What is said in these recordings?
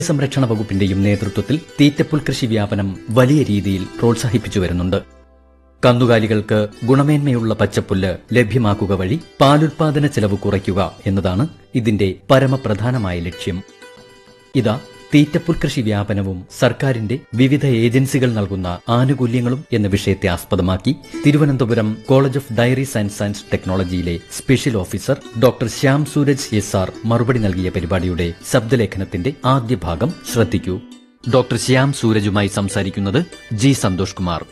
സംരക്ഷണ വകുപ്പിന്റെയും നേതൃത്വത്തിൽ തീറ്റപ്പുൽ കൃഷി വ്യാപനം വലിയ രീതിയിൽ പ്രോത്സാഹിപ്പിച്ചു വരുന്നുണ്ട് കന്നുകാലികൾക്ക് ഗുണമേന്മയുള്ള പച്ചപ്പുല്ല് ലഭ്യമാക്കുക വഴി പാലുൽപാദന ചെലവ് കുറയ്ക്കുക എന്നതാണ് ഇതിന്റെ പരമപ്രധാനമായ ലക്ഷ്യം ഇതാ തീറ്റപ്പുൽ കൃഷി വ്യാപനവും സർക്കാരിന്റെ വിവിധ ഏജൻസികൾ നൽകുന്ന ആനുകൂല്യങ്ങളും എന്ന വിഷയത്തെ ആസ്പദമാക്കി Thiruvananthapuram college of dairy science and ടെക്നോളജിയിലെ special officer doctor Shyam Sooraj S R മറുപടി നൽകിയ പരിപാടിയുടെ ശബ്ദലേഖനത്തിന്റെ ആദ്യ ഭാഗം ശ്രദ്ധിക്കൂ ഡോക്ടർ ശ്യാം സൂരജുമായി സംസാരിക്കുന്നത് ജി സന്തോഷ് കുമാർ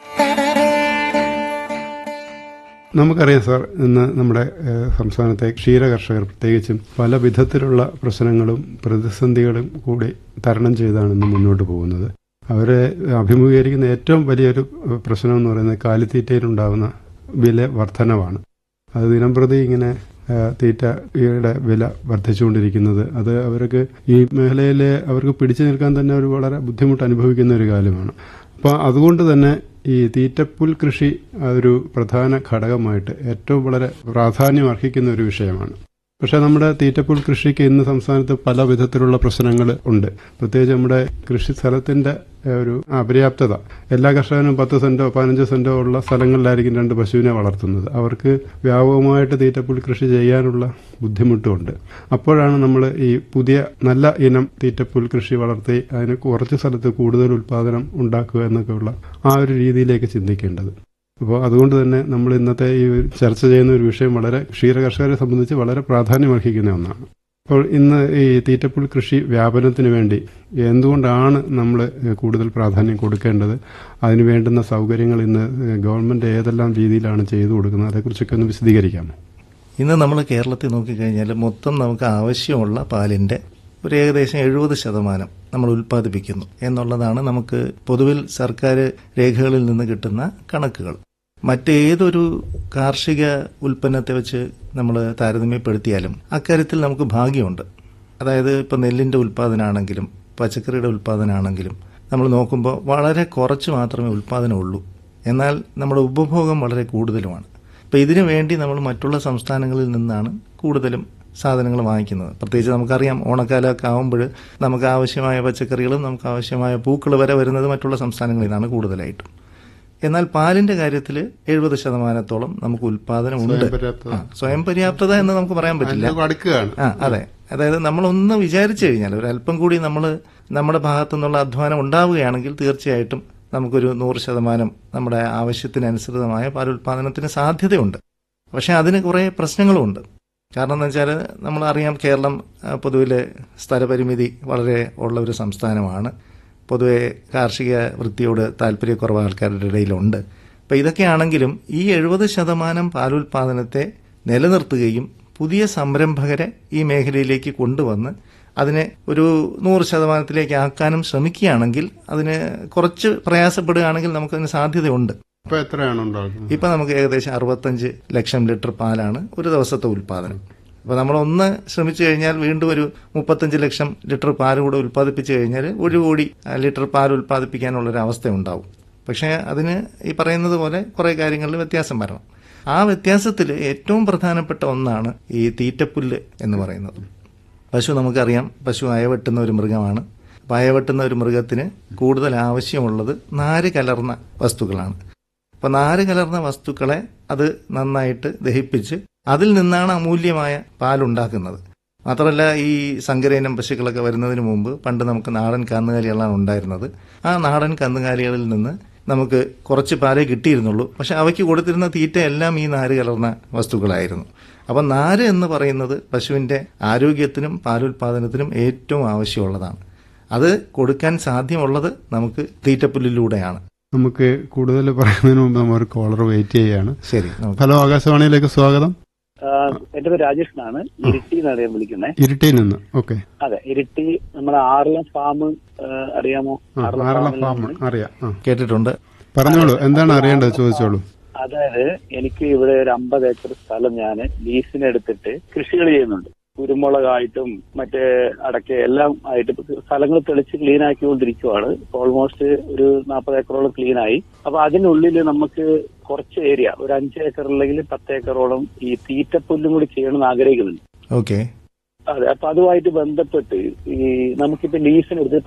നമുക്കറിയാം സാർ ഇന്ന് നമ്മുടെ ഏഹ്, സംസ്ഥാനത്തെ ക്ഷീര കർഷകർ പ്രത്യേകിച്ചും പല വിധത്തിലുള്ള പ്രശ്നങ്ങളും പ്രതിസന്ധികളും കൂടി തരണം ചെയ്താണ് ഇന്ന് മുന്നോട്ട് പോകുന്നത് അവരെ അഭിമുഖീകരിക്കുന്ന ഏറ്റവും വലിയൊരു ഏഹ്, പ്രശ്നം എന്ന് പറയുന്നത് കാലിത്തീറ്റയിലുണ്ടാകുന്ന വില വർധനവാണ് അത് ദിനംപ്രതി ഇങ്ങനെ ഏഹ്, തീറ്റയുടെ വില വർദ്ധിച്ചുകൊണ്ടിരിക്കുന്നത് അത് അവർക്ക് ഈ മേഖലയിൽ അവർക്ക് പിടിച്ചു നിൽക്കാൻ തന്നെ ഒരു വളരെ ബുദ്ധിമുട്ട് അനുഭവിക്കുന്ന ഒരു കാര്യമാണ് അപ്പോൾ അതുകൊണ്ട് തന്നെ ഈ തീറ്റപ്പുൽ കൃഷി ഒരു പ്രധാന ഘടകമായിട്ട് ഏറ്റവും വളരെ പ്രാധാന്യം അർഹിക്കുന്ന ഒരു വിഷയമാണ് പക്ഷേ നമ്മുടെ തീറ്റപ്പുൽ കൃഷിക്ക് ഇന്ന് സംസ്ഥാനത്ത് പല വിധത്തിലുള്ള പ്രശ്നങ്ങൾ ഉണ്ട് പ്രത്യേകിച്ച് നമ്മുടെ കൃഷി സ്ഥലത്തിന്റെ ഏഹ്, ഒരു അപര്യാപ്തത എല്ലാ കർഷകനും പത്ത് സെന്റോ പതിനഞ്ച് സെന്റോ ഉള്ള സ്ഥലങ്ങളിലായിരിക്കും രണ്ട് പശുവിനെ വളർത്തുന്നത് അവർക്ക് വ്യാപകമായിട്ട് തീറ്റപ്പുൽ കൃഷി ചെയ്യാനുള്ള ബുദ്ധിമുട്ടുമുണ്ട് അപ്പോഴാണ് നമ്മൾ ഈ പുതിയ നല്ല ഇനം തീറ്റപ്പുൽ കൃഷി വളർത്തി അതിന് കുറച്ച് സ്ഥലത്ത് കൂടുതൽ ഉൽപാദനം ഉണ്ടാക്കുക എന്നൊക്കെയുള്ള ആ ഒരു രീതിയിലേക്ക് ചിന്തിക്കേണ്ടത് അപ്പോൾ അതുകൊണ്ട് തന്നെ നമ്മൾ ഇന്നത്തെ ഈ ഒരു ചർച്ച ചെയ്യുന്ന ഒരു വിഷയം വളരെ ക്ഷീര കർഷകരെ സംബന്ധിച്ച് വളരെ പ്രാധാന്യമർഹിക്കുന്ന ഒന്നാണ് അപ്പോൾ ഇന്ന് ഈ തീറ്റപ്പുൽ കൃഷി വ്യാപനത്തിന് വേണ്ടി എന്തുകൊണ്ടാണ് നമ്മൾ കൂടുതൽ പ്രാധാന്യം കൊടുക്കേണ്ടത് അതിന് വേണ്ടുന്ന സൗകര്യങ്ങൾ ഇന്ന് ഗവൺമെന്റ് ഏതെല്ലാം രീതിയിലാണ് ചെയ്തു കൊടുക്കുന്നത് അതേക്കുറിച്ചൊക്കെ ഒന്ന് വിശദീകരിക്കാമോ ഇന്ന് നമ്മൾ കേരളത്തിൽ നോക്കിക്കഴിഞ്ഞാൽ മൊത്തം നമുക്ക് ആവശ്യമുള്ള പാലിന്റെ ഒരു ഏകദേശം എഴുപത് ശതമാനം നമ്മൾ ഉൽപ്പാദിപ്പിക്കുന്നു എന്നുള്ളതാണ് നമുക്ക് പൊതുവിൽ സർക്കാർ രേഖകളിൽ നിന്ന് കിട്ടുന്ന കണക്കുകൾ മറ്റേതൊരു കാർഷിക ഉൽപ്പന്നത്തെ വെച്ച് നമ്മൾ താരതമ്യപ്പെടുത്തിയാലും അക്കാര്യത്തിൽ നമുക്ക് ഭാഗ്യമുണ്ട് അതായത് ഇപ്പോൾ നെല്ലിന്റെ ഉൽപ്പാദനമാണെങ്കിലും പച്ചക്കറിയുടെ ഉൽപ്പാദനമാണെങ്കിലും നമ്മൾ നോക്കുമ്പോൾ വളരെ കുറച്ച് മാത്രമേ ഉൽപ്പാദനമുള്ളൂ എന്നാൽ നമ്മുടെ ഉപഭോഗം വളരെ കൂടുതലുമാണ് അപ്പോൾ ഇതിനു വേണ്ടി നമ്മൾ മറ്റുള്ള സംസ്ഥാനങ്ങളിൽ നിന്നാണ് കൂടുതലും സാധനങ്ങൾ വാങ്ങിക്കുന്നത് പ്രത്യേകിച്ച് നമുക്കറിയാം ഓണക്കാലമൊക്കെ ആകുമ്പോൾ നമുക്ക് ആവശ്യമായ പച്ചക്കറികളും നമുക്ക് ആവശ്യമായ പൂക്കൾ വരെ വരുന്നത് മറ്റുള്ള സംസ്ഥാനങ്ങളിൽ നിന്നാണ് കൂടുതലായിട്ടും എന്നാൽ പാലിന്റെ കാര്യത്തിൽ എഴുപത് ശതമാനത്തോളം നമുക്ക് ഉൽപാദനം ഉണ്ട് സ്വയം പര്യാപ്തത. ആ, സ്വയം പര്യാപ്തത എന്ന് നമുക്ക് പറയാൻ പറ്റില്ല അതിലേക്ക് അടുക്കുകയാണ് ആ അതെ അതായത് നമ്മളൊന്ന് വിചാരിച്ചു കഴിഞ്ഞാൽ ഒരു അല്പം കൂടി നമ്മൾ നമ്മുടെ ഭാഗത്തു നിന്നുള്ള അധ്വാനം ഉണ്ടാവുകയാണെങ്കിൽ തീർച്ചയായിട്ടും നമുക്കൊരു നൂറ് ശതമാനം നമ്മുടെ ആവശ്യത്തിനനുസൃതമായ പാലുൽപാദനത്തിന് സാധ്യതയുണ്ട് പക്ഷെ അതിന് കുറേ പ്രശ്നങ്ങളുമുണ്ട് കാരണം എന്ന് വെച്ചാൽ നമ്മൾ അറിയാം കേരളം ആ, പൊതുവിലെ സ്ഥലപരിമിതി വളരെ ഉള്ള ഒരു സംസ്ഥാനമാണ് പൊതുവെ കാർഷിക വൃത്തിയോട് താല്പര്യക്കുറവ് ആൾക്കാരുടെ ഇടയിലുണ്ട് അപ്പം ഇതൊക്കെയാണെങ്കിലും ഈ എഴുപത് ശതമാനം പാലുൽപാദനത്തെ നിലനിർത്തുകയും പുതിയ സംരംഭകരെ ഈ മേഖലയിലേക്ക് കൊണ്ടുവന്ന് അതിനെ ഒരു നൂറ് ശതമാനത്തിലേക്ക് ആക്കാനും ശ്രമിക്കുകയാണെങ്കിൽ അതിന് കുറച്ച് പ്രയാസപ്പെടുകയാണെങ്കിൽ നമുക്കതിന് സാധ്യതയുണ്ട് ഇപ്പൊ എത്രയാണ് ഉണ്ടാക്കുന്നത് ഇപ്പൊ നമുക്ക് ഏകദേശം അറുപത്തഞ്ച് ലക്ഷം ലിറ്റർ പാലാണ് ഒരു ദിവസത്തെ ഉൽപാദനം അപ്പൊ നമ്മൾ ഒന്ന് ശ്രമിച്ചു കഴിഞ്ഞാൽ വീണ്ടും ഒരു മുപ്പത്തഞ്ച് ലക്ഷം ലിറ്റർ പാൽ കൂടെ ഉൽപ്പാദിപ്പിച്ചു കഴിഞ്ഞാൽ ഒരു കോടി ആ, ലിറ്റർ പാൽ ഉൽപ്പാദിപ്പിക്കാനുള്ള ഒരു അവസ്ഥ ഉണ്ടാവും പക്ഷേ അതിന് ഈ പറയുന്നത് പോലെ കുറെ കാര്യങ്ങളിൽ വ്യത്യാസം വരണം ആ വ്യത്യാസത്തിൽ ഏറ്റവും പ്രധാനപ്പെട്ട ഒന്നാണ് ഈ തീറ്റപ്പുല്ല് എന്ന് പറയുന്നത് പശു നമുക്കറിയാം പശു അയവെട്ടുന്ന ഒരു മൃഗമാണ് അപ്പം അയവെട്ടുന്ന ഒരു മൃഗത്തിന് കൂടുതൽ ആവശ്യമുള്ളത് നാര് കലർന്ന വസ്തുക്കളാണ് അപ്പം നാര് കലർന്ന വസ്തുക്കളെ അത് നന്നായിട്ട് ദഹിപ്പിച്ച് അതിൽ നിന്നാണ് അമൂല്യമായ പാലുണ്ടാക്കുന്നത് മാത്രമല്ല ഈ സങ്കരയിനം പശുക്കളൊക്കെ വരുന്നതിന് മുമ്പ് പണ്ട് നമുക്ക് നാടൻ കന്നുകാലികളാണ് ഉണ്ടായിരുന്നത് ആ നാടൻ കന്നുകാലികളിൽ നിന്ന് നമുക്ക് കുറച്ച് പാലേ കിട്ടിയിരുന്നുള്ളൂ പക്ഷെ അവയ്ക്ക് കൊടുത്തിരുന്ന തീറ്റ എല്ലാം ഈ നാര് കലർന്ന വസ്തുക്കളായിരുന്നു അപ്പം നാര് എന്ന് പറയുന്നത് പശുവിന്റെ ആരോഗ്യത്തിനും പാലുൽപാദനത്തിനും ഏറ്റവും ആവശ്യമുള്ളതാണ് അത് കൊടുക്കാൻ സാധ്യമുള്ളത് നമുക്ക് തീറ്റപ്പുല്ലിലൂടെയാണ് നമുക്ക് കൂടുതൽ പറയുന്നതിന് മുമ്പ് നമ്മൾ ഒരു കോളർ വെയിറ്റ് ചെയ്യാണ് ശരി നമുക്ക് ഹലോ ആകാശവാണിയിലേക്ക് സ്വാഗതം ആ, എന്റെ പേര് രാജേഷ് എന്നാണ് ഇരിട്ടി എന്നാണ് ഞാൻ വിളിക്കുന്നത് ഇരിട്ടിയിൽ നിന്ന് ഓക്കെ അതെ ഇരിട്ടി നമ്മുടെ ആറളം ഫാം അറിയാമോ ആറളം ആറളം ഫാമിൽ ഫാം നിന്ന്. അറിയാം ആ കേട്ടിട്ടുണ്ട് പറഞ്ഞോളൂ എന്താണ് അറിയേണ്ടത് ചോദിച്ചോളൂ അതായത് എനിക്ക് ഇവിടെ ഒരു അമ്പത് ഏക്കർ സ്ഥലം ഞാൻ ലീസിന് എടുത്തിട്ട് കൃഷികൾ ചെയ്യുന്നുണ്ട് കുരുമുളകായിട്ടും മറ്റേ അടക്ക എല്ലാം ആയിട്ട് ഇപ്പൊ സ്ഥലങ്ങൾ തെളിച്ച് ക്ലീൻ ആക്കിക്കൊണ്ടിരിക്കുവാണ് ഓൾമോസ്റ്റ് ഒരു നാൽപ്പത് ഏക്കറോളം ക്ലീൻ ആയി അപ്പൊ അതിനുള്ളിൽ നമുക്ക് കുറച്ച് ഏരിയ ഒരു അഞ്ച് ഏക്കർ അല്ലെങ്കിൽ പത്ത് ഏക്കറോളം ഈ തീറ്റപ്പുല്ലും കൂടി ചെയ്യണമെന്ന് ആഗ്രഹിക്കുന്നുണ്ട് ഓക്കെ അതെ അപ്പൊ അതുമായിട്ട് ബന്ധപ്പെട്ട് ഈ നമുക്കിപ്പോ ലീസിനെടുത്ത്